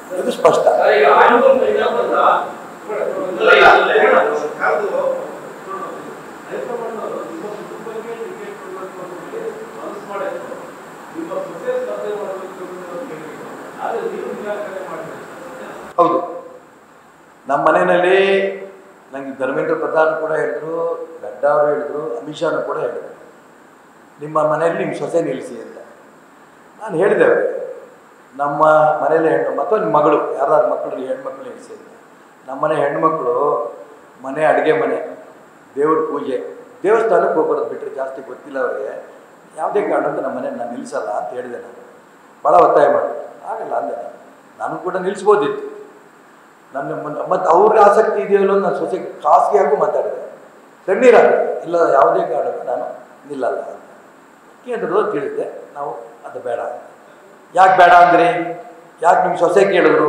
ಇದು ಸ್ಪಷ್ಟ ಈಗ ಆಯುಧ ಇದಾವಲ್ಲ, ಇಲ್ಲ, ಇಲ್ಲ, ಇಲ್ಲ, ಇಲ್ಲ. ಯಾವ್ದು? ಹೈಕಮಾಂಡ್ನವರು ನಿಮ್ಮ ಕುಟುಂಬಕ್ಕೆ ಟಿಕೆಟ್ ಕೊಡ್ಬೇಕು ಅಂತ ಹೇಳಿ ಮನಸ್ಸು ಮಾಡಿದ್ರು. ನಿಮ್ಮ ಸೊಸೆ ಸ್ಪರ್ಧೆ ಮಾಡಬೇಕು ಅಂತ ಅವ್ರು ಕೇಳಿದ್ರು. ಆದ್ರೆ ನೀವು ನಿರಾಕರಣೆ ಮಾಡಿದ್ರಿ. ಹೌದು ನಮ್ಮ ಮನೆಯಲ್ಲಿ ನನಗೆ ಧರ್ಮೇಂದ್ರ ಪ್ರಧಾನ್ ಕೂಡ ಹೇಳಿದ್ರು ನಡ್ಡಾ ಅವರು ಹೇಳಿದ್ರು ಅಮಿತ್ ಶಾನು ಕೂಡ ಹೇಳಿದ್ರು ನಿಮ್ಮ ಮನೆಯಲ್ಲಿ ನಿಮ್ಮ ಸೊಸೆ ನಿಲ್ಲಿಸಿ ಅಂತ ನಾನು ಹೇಳಿದೆ ಅವರಿಗೆ ನಮ್ಮ ಮನೆಯಲ್ಲಿ ಹೆಣ್ಣು ಮತ್ತು ನಿಮ್ಮ ಮಗಳು ಯಾರಾದ್ರು ಮಕ್ಕಳು ಹೆಣ್ಮಕ್ಳು ನಿಲ್ಲಿಸಿ ಅಂತ ನಮ್ಮ ಮನೆ ಹೆಣ್ಮಕ್ಳು ಮನೆ ಅಡುಗೆ ಮನೆ ದೇವ್ರ ಪೂಜೆ ದೇವಸ್ಥಾನಕ್ಕೆ ಹೋಗೋದು ಬಿಟ್ಟರೆ ಜಾಸ್ತಿ ಗೊತ್ತಿಲ್ಲ ಅವರಿಗೆ ಯಾವುದೇ ಕಾರಣಕ್ಕೂ ನಮ್ಮ ಮನೆ ನಾನು ನಿಲ್ಲಿಸಲ್ಲ ಅಂತ ಹೇಳಿದೆ ನಾನು ಭಾಳ ಒತ್ತಾಯ ಮಾಡಿ ಆಗಲ್ಲ ಅಂದೆ ನಾನು ನಾನು ಕೂಡ ನಿಲ್ಲಿಸ್ಬೋದಿತ್ತು ನನ್ನ ಮತ್ತು ಅವ್ರಿಗೆ ಆಸಕ್ತಿ ಇದೆಯಲ್ಲೋ ನಾನು ಸೊಸೆ ಖಾಸಗಿಯಾಗೂ ಮಾತಾಡಿದೆ ಕಣ್ಣೀರಾಗಿದೆ ಇಲ್ಲ ಯಾವುದೇ ಕಾರಣಕ್ಕೂ ನಾನು ನಿಲ್ಲಲ್ಲ ಅಂತ ಕೇಳಿದ್ರು ತಿಳಿದೆ ನಾವು ಅದು ಬೇಡ ಅಂತ ಯಾಕೆ ಬೇಡ ಅಂದ್ರಿ ಯಾಕೆ ನಿಮ್ಮ ಸೊಸೆ ಕೇಳಿದ್ರು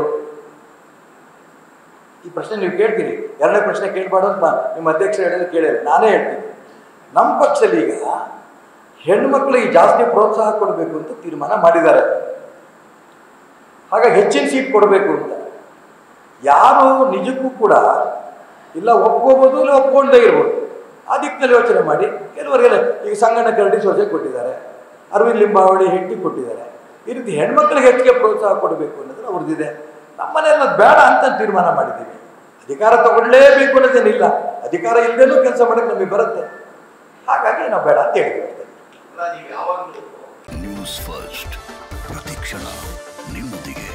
ಈ ಪ್ರಶ್ನೆ ನೀವು ಕೇಳ್ತೀರಿ ಎರಡನೇ ಪ್ರಶ್ನೆ ಕೇಳಬಾರ್ದು ಅಂತ ನಿಮ್ಮ ಅಧ್ಯಕ್ಷರು ಹೇಳಿದ್ರೆ ಕೇಳಿಲ್ಲ ನಾನೇ ಹೇಳ್ತೀನಿ ನಮ್ಮ ಪಕ್ಷದಲ್ಲಿ ಈಗ ಹೆಣ್ಮಕ್ಳಿಗೆ ಜಾಸ್ತಿ ಪ್ರೋತ್ಸಾಹ ಕೊಡಬೇಕು ಅಂತ ತೀರ್ಮಾನ ಮಾಡಿದ್ದಾರೆ ಹಾಗಾಗಿ ಹೆಚ್ಚಿನ ಸೀಟ್ ಕೊಡಬೇಕು ಅಂತ ಯಾರು ನಿಜಕ್ಕೂ ಕೂಡ ಇಲ್ಲ ಒಪ್ಕೋಬೋದು ಇಲ್ಲ ಒಪ್ಕೊಂಡೇ ಇರ್ಬೋದು ಆ ದಿಕ್ಕಿನಲ್ಲಿ ಯೋಚನೆ ಮಾಡಿ ಕೆಲವರಿಗೆಲ್ಲ ಈಗ ಸಂಗಣ್ಣ ಕರಡಿ ಸೊಸೆ ಕೊಟ್ಟಿದ್ದಾರೆ ಅರವಿಂದ್ ಲಿಂಬಾವಳಿ ಹೆಂಡತಿ ಕೊಟ್ಟಿದ್ದಾರೆ ಈ ರೀತಿ ಹೆಣ್ಮಕ್ಳಿಗೆ ಹೆಚ್ಚಿಗೆ ಪ್ರೋತ್ಸಾಹ ಕೊಡಬೇಕು ಅನ್ನೋದು ಅವ್ರದ್ದಿದೆ ನಮ್ಮನೆಲ್ಲ ಬೇಡ ಅಂತ ತೀರ್ಮಾನ ಮಾಡಿದ್ದೀವಿ ಅಧಿಕಾರ ತಗೊಳ್ಳೇಬೇಕು ಅನ್ನೋದೇನಿಲ್ಲ ಅಧಿಕಾರ ಇಲ್ಲದೇನೂ ಕೆಲಸ ಮಾಡೋಕ್ಕೆ ನಮಗೆ ಬರುತ್ತೆ ಹಾಗಾಗಿ ನಾವು ಬೇಡ ಅಂತ ಹೇಳಿದ್ವಿ ಅಷ್ಟೇ. ಅಲ್ಲ, ನೀವು ಯಾವಾಗ್ಲೂ ನ್ಯೂಸ್ ಫಸ್ಟ್ ಪ್ರತಿಕ್ಷಣ ನಿಮ್ಮೊಂದಿಗೆ